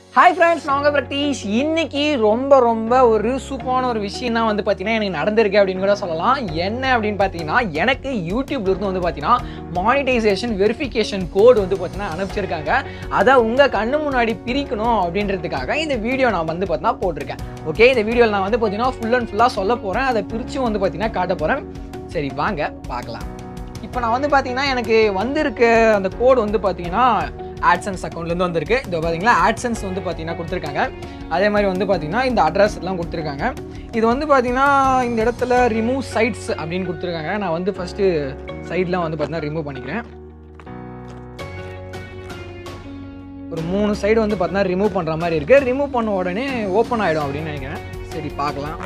hi friends நான் உங்கள் பிரதீஷ் இன்னைக்கு ரொம்ப ரொம்ப ஒரு சூப்பரான ஒரு விஷயம் தான் வந்து பார்த்தீங்கன்னா எனக்கு நடந்திருக்கு அப்படின்னு கூட சொல்லலாம் என்ன அப்படின்னு பார்த்தீங்கன்னா எனக்கு யூடியூப்ல இருந்து வந்து பார்த்தீங்கன்னா மானிட்டைசேஷன் வெரிஃபிகேஷன் கோடு வந்து பார்த்தீங்கன்னா அனுப்பிச்சிருக்காங்க அதை உங்கள் கண்ணு முன்னாடி பிரிக்கணும் அப்படின்றதுக்காக இந்த வீடியோ நான் வந்து பார்த்தீங்கன்னா போட்டிருக்கேன் ஓகே இந்த வீடியோவில் நான் வந்து பார்த்தீங்கன்னா ஃபுல் அண்ட் ஃபுல்லாக சொல்ல போகிறேன் அதை பிரித்து வந்து பார்த்தீங்கன்னா காட்ட போகிறேன் சரி வாங்க பார்க்கலாம் இப்போ நான் வந்து பார்த்தீங்கன்னா எனக்கு வந்திருக்க அந்த கோடு வந்து பார்த்தீங்கன்னா ஆட்சன்ஸ் அக்கௌண்ட்லேருந்து வந்திருக்கு இது பார்த்தீங்கன்னா ஆட்சன்ஸ் வந்து பார்த்தீங்கன்னா கொடுத்துருக்காங்க அதே மாதிரி வந்து பார்த்தீங்கன்னா இந்த அட்ரஸ் எல்லாம் கொடுத்துருக்காங்க இது வந்து பார்த்தீங்கன்னா இந்த இடத்துல ரிமூவ் சைட்ஸ் அப்படின்னு கொடுத்துருக்காங்க நான் வந்து ஃபஸ்ட்டு சைட்லாம் வந்து பார்த்தீங்கன்னா ரிமூவ் பண்ணிக்கிறேன் ஒரு மூணு சைடு வந்து பார்த்தீங்கன்னா ரிமூவ் பண்ணுற மாதிரி இருக்குது ரிமூவ் பண்ண உடனே ஓப்பன் ஆகிடும் அப்படின்னு நினைக்கிறேன் சரி பார்க்கலாம்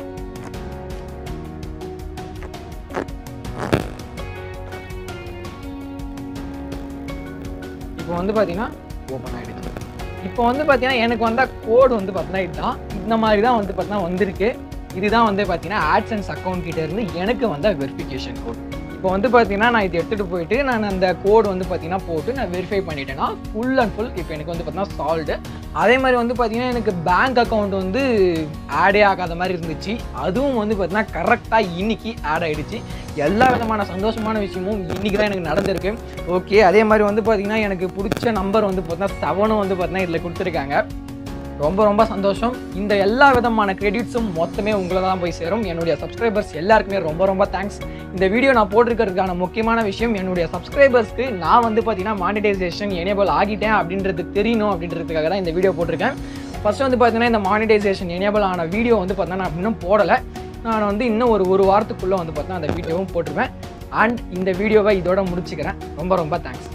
இப்போ வந்து பார்த்தீங்கன்னா ஓப்பன் ஆகிடுச்சு இப்போ வந்து பார்த்தீங்கன்னா எனக்கு வந்த கோடு வந்து பார்த்தீங்கன்னா இதுதான் இந்த மாதிரி தான் வந்து பார்த்தீங்கன்னா வந்திருக்கு இதுதான் வந்து பார்த்தீங்கன்னா ஆட்சன்ஸ் அக்கௌண்ட் கிட்ட இருந்து எனக்கு வந்த வெரிஃபிகேஷன் கோட் இப்போ வந்து பார்த்தீங்கன்னா நான் இது எடுத்துகிட்டு போயிட்டு நான் அந்த கோடு வந்து பார்த்தீங்கன்னா போட்டு நான் வெரிஃபை பண்ணிட்டேன்னா ஃபுல் அண்ட் ஃபுல் இப்போ எனக்கு வந்து பார்த்தீங்கன்னா சால்வ்டு அதே மாதிரி வந்து பார்த்தீங்கன்னா எனக்கு பேங்க் அக்கௌண்ட் வந்து ஆடே ஆகாத மாதிரி இருந்துச்சு அதுவும் வந்து பார்த்தீங்கன்னா கரெக்டாக இன்னைக்கு ஆட் ஆயிடுச்சு எல்லா விதமான சந்தோஷமான விஷயமும் இன்னைக்கு தான் எனக்கு நடந்திருக்கு ஓகே அதே மாதிரி வந்து பார்த்தீங்கன்னா எனக்கு பிடிச்ச நம்பர் வந்து பார்த்தீங்கன்னா செவனும் வந்து பார்த்தீங்கன்னா இதில் கொடுத்துருக்காங்க ரொம்ப ரொம்ப சந்தோஷம் இந்த எல்லா விதமான கிரெடிட்ஸும் மொத்தமே உங்களை தான் போய் சேரும் என்னுடைய சப்ஸ்கிரைபர்ஸ் எல்லாருக்குமே ரொம்ப ரொம்ப தேங்க்ஸ் இந்த வீடியோ நான் போட்டிருக்கிறதுக்கான முக்கியமான விஷயம் என்னுடைய சப்ஸ்கிரைபர்ஸ்க்கு நான் வந்து பார்த்தீங்கன்னா மானிட்டைசேஷன் எனேபிள் ஆகிட்டேன் அப்படின்றது தெரியணும் அப்படின்றதுக்காக தான் இந்த வீடியோ போட்டிருக்கேன் ஃபர்ஸ்ட் வந்து பார்த்தீங்கன்னா இந்த மானிட்டைசேஷன் எனேபிள் ஆன வீடியோ வந்து பார்த்தீங்கன்னா நான் இன்னும் போடலை நான் வந்து இன்னும் ஒரு ஒரு வாரத்துக்குள்ளே வந்து பார்த்தீங்கன்னா அந்த வீடியோவும் போட்டுருவேன் அண்ட் இந்த வீடியோவை இதோட முடிச்சுக்கிறேன் ரொம்ப ரொம்ப தேங்க்ஸ்